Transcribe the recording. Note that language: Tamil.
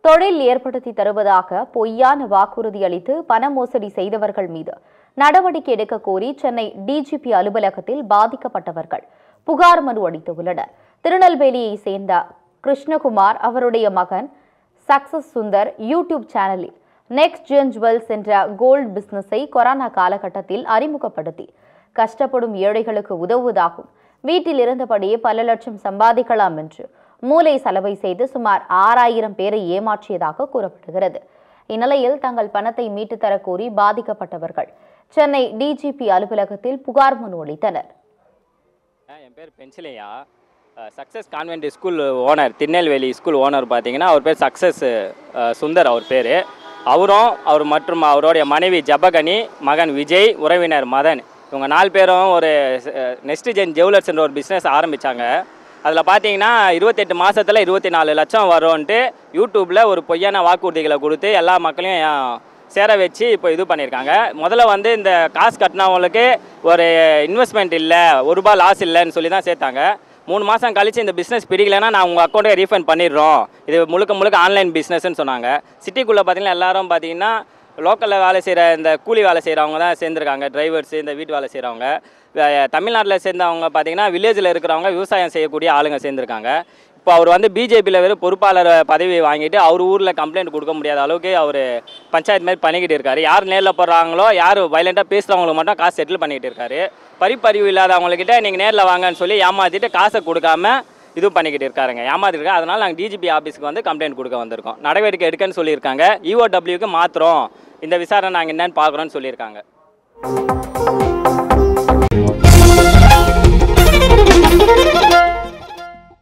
தொழில் ஏற்படுத்தி தருவதாக பொய்யான வாக்குறுதி அளித்து பண மோசடி செய்தவர்கள் மீது நடவடிக்கை எடுக்க கோரி சென்னை டிஜிபி அலுவலகத்தில் பாதிக்கப்பட்டவர்கள் புகார் மனு அளித்துள்ளனர் திருநெல்வேலியை சேர்ந்த கிருஷ்ணகுமார் அவருடைய மகன் சக்சஸ் சுந்தர் யூடியூப் சேனலில் நெக்ஸ்ட் ஜென் ஜுவல்ஸ் என்ற கோல்ட் பிசினஸை கொரோனா காலகட்டத்தில் அறிமுகப்படுத்தி கஷ்டப்படும் ஏழைகளுக்கு உதவுவதாகும் வீட்டில் இருந்தபடியே பல லட்சம் சம்பாதிக்கலாம் என்று மூளை சலவை செய்து சுமார் ஆறாயிரம் பேரை ஏமாற்றியதாக கூறப்படுகிறது இந்நிலையில் தங்கள் பணத்தை மீட்டு தர கோரி பாதிக்கப்பட்டவர்கள் சென்னை டிஜிபி அலுவலகத்தில் புகார் மனு அளித்தனர் என் பேர் பென்சிலையா success convent school owner Tirunelveli school owner பார்த்தீங்கன்னா அவர் பேர் சக்ஸஸ் சுந்தர் அவர் பேர் அவரும் அவர் மற்றும் அவருடைய மனைவி ஜபகனி மகன் விஜய் உறவினர் மதன் இவங்க நாலு பேரும் ஒரு நெக்ஸ்ட் ஜென் ஜுவல்லர்ஸ் என்ற ஒரு பிஸ்னஸ் ஆரம்பித்தாங்க அதில் பார்த்தீங்கன்னா இருபத்தெட்டு மாதத்தில் இருபத்தி நாலு லட்சம் வரும்ன்ட்டு யூடியூப்பில் ஒரு பொய்யான வாக்குறுதிகளை கொடுத்து எல்லா மக்களையும் ஏன் சேர வச்சு இப்போ இது பண்ணியிருக்காங்க முதல்ல வந்து இந்த காசு கட்டினவங்களுக்கு ஒரு இன்வெஸ்ட்மெண்ட் இல்லை ஒரு ரூபாய் லாஸ் இல்லைன்னு சொல்லி தான் சேர்த்தாங்க மூணு மாதம் கழிச்சு இந்த பிஸ்னஸ் பிடிக்கலைன்னா நான் உங்கள் அக்கௌண்ட்டை ரீஃபண்ட் பண்ணிடுறோம் இது முழுக்க முழுக்க ஆன்லைன் பிஸ்னஸ்ன்னு சொன்னாங்க சிட்டிக்குள்ளே பார்த்தீங்கன்னா எல்லாரும் பார்த்தீங்கன்னா லோக்கலில் வேலை செய்கிற இந்த கூலி வேலை செய்கிறவங்க தான் சேர்ந்துருக்காங்க டிரைவர்ஸ் இந்த வீட்டு வேலை செய்கிறவங்க தமிழ்நாட்டில் சேர்ந்தவங்க பார்த்தீங்கன்னா வில்லேஜில் இருக்கிறவங்க விவசாயம் செய்யக்கூடிய ஆளுங்க சேர்ந்துருக்காங்க இப்போ அவர் வந்து பிஜேபியில் வெறும் பொறுப்பாளர் பதவி வாங்கிட்டு அவர் ஊரில் கம்ப்ளைண்ட் கொடுக்க முடியாத அளவுக்கு அவர் பஞ்சாயத்து மாதிரி பண்ணிக்கிட்டு இருக்காரு யார் நேரில் போடுறாங்களோ யார் வைலண்ட்டாக பேசுகிறவங்களுக்கு மட்டும் காசு செட்டில் பண்ணிக்கிட்டு இருக்காரு பரிப்பறிவு இல்லாதவங்கக்கிட்ட நீங்கள் நேரில் வாங்கன்னு சொல்லி ஏமாற்றிட்டு காசை கொடுக்காம இது பண்ணிக்கிட்டு இருக்காருங்க ஏமாத்திருக்காங்க அதனால் நாங்கள் டிஜிபி ஆஃபீஸ்க்கு வந்து கம்ப்ளைண்ட் கொடுக்க வந்திருக்கோம் நடவடிக்கை எடுக்கன்னு சொல்லியிருக்காங்க இஓடபிள்யூக்கு மாத்திரம் இந்த விசாரணை நாங்கள் என்னன்னு பார்க்குறோன்னு சொல்லியிருக்காங்க Thank you.